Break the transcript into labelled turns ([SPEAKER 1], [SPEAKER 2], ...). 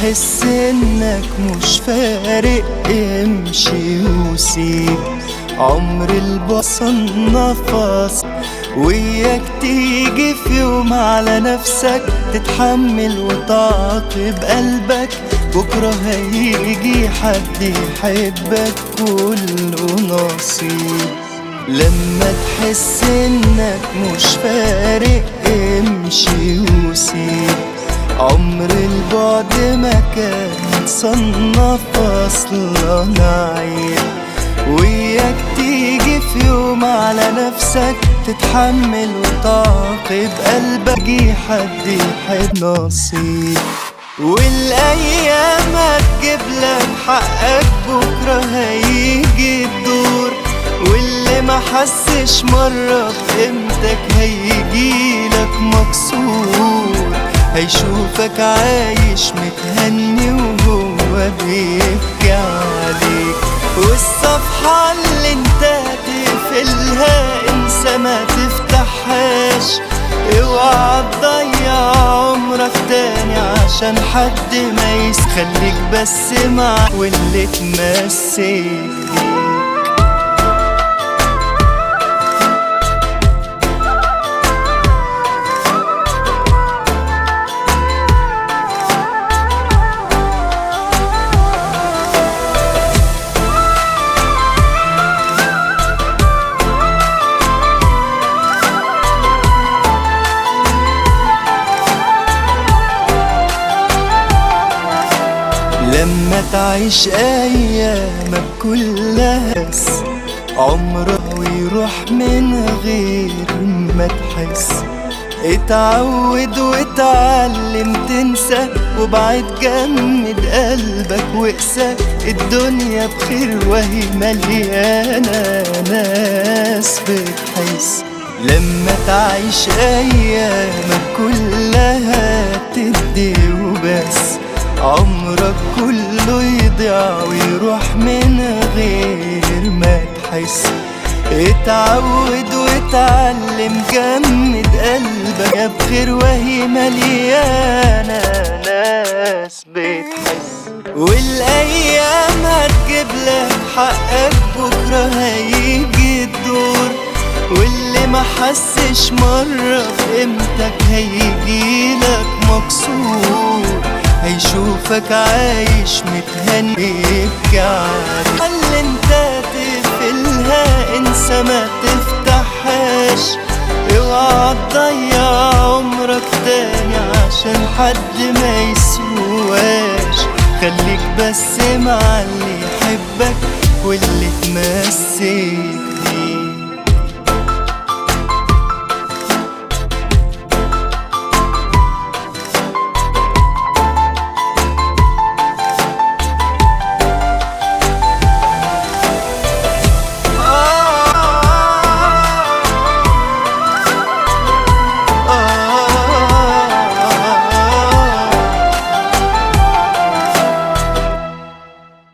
[SPEAKER 1] تحس انك مش فارق امشي وسيب عمر البصل نفس وياك تيجي في يوم على نفسك تتحمل وتعاقب قلبك بكرة هيجي حد يحبك كله نصيب لما تحس انك مش فارق امشي وسيب عمر البعد ما كان صنف اصلا عيب وياك تيجي في يوم على نفسك تتحمل وتعاقب قلبك يجي حد يحب نصيب والايام هتجيب لك حقك بكره هيجي الدور واللي ما حسش مرة بقيمتك هيجيلك مكسور هيشوفك عايش متهني وهو بيبكي عليك والصفحة اللي انت تقفلها انسى ما تفتحهاش اوعى تضيع عمرك تاني عشان حد ما يسخليك بس مع واللي تمسك بيك لما تعيش ايامك كلها بس عمرك ويروح من غير ما تحس اتعود واتعلم تنسى وبعد جمد قلبك واقسى الدنيا بخير وهي مليانة ناس بتحس لما تعيش ايامك كلها تدي وبس عمرك كله يضيع ويروح من غير ما تحس اتعود واتعلم جمد قلبك يا بخير وهي مليانة ناس بتحس والايام هتجيب لك حقك بكرة هيجي الدور واللي ما حسش مرة بقيمتك هيجيلك مكسور هيشوفك عايش متهني يبكي عليك اللي انت تقفلها انسى ما تفتحهاش اوعى تضيع عمرك تاني عشان حد ما يسواش خليك بس مع اللي يحبك واللي تمسك